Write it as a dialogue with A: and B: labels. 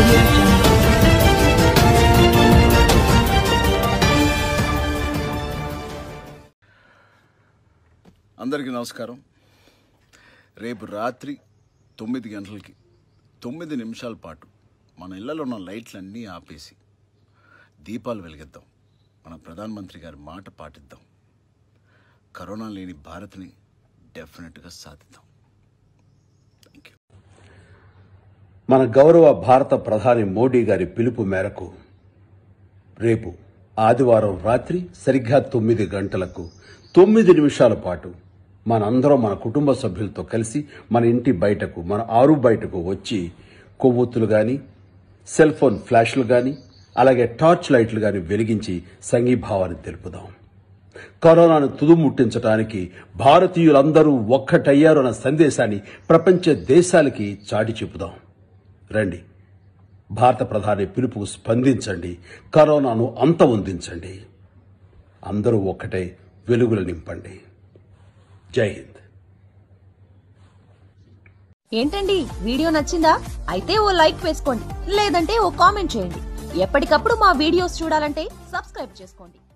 A: audio jungle.
B: అందరికీ నమస్కారం రేపు రాత్రి తొమ్మిది గంటలకి తొమ్మిది నిమిషాల పాటు మన ఇళ్లలో ఉన్న లైట్లన్నీ ఆపేసి దీపాలు వెలిగిద్దాం మన ప్రధానమంత్రి గారి మాట పాటిద్దాం కరోనా లేని భారత్ని డెఫినెట్గా సాధిద్దాం థ్యాంక్ యూ
C: మన గౌరవ భారత ప్రధాని మోడీ గారి పిలుపు మేరకు రేపు ఆదివారం రాత్రి సరిగ్గా తొమ్మిది గంటలకు తొమ్మిది నిమిషాల పాటు మనందరం మన కుటుంబ సభ్యులతో కలిసి మన ఇంటి బయటకు మన ఆరు బయటకు వచ్చి కొవ్వొత్తులు గాని సెల్ ఫోన్ ఫ్లాష్లు గాని అలాగే టార్చ్ లైట్లు గాని వెలిగించి సంఘీభావాన్ని తెలుపుదాం కరోనాను తుదుముట్టించడానికి భారతీయులందరూ ఒక్కటయ్యారు అన్న సందేశాన్ని ప్రపంచ దేశాలకి చాటి చెప్పుదాం రండి భారత ప్రధాని పిలుపుకు స్పందించండి కరోనాను అంతమొందించండి అందరూ ఒక్కటే వెలుగులు నింపండి జై హింద్
D: ఏంటండి వీడియో నచ్చిందా అయితే ఓ లైక్ వేసుకోండి లేదంటే ఓ కామెంట్ చేయండి ఎప్పటికప్పుడు మా వీడియోస్ చూడాలంటే సబ్స్క్రైబ్ చేసుకోండి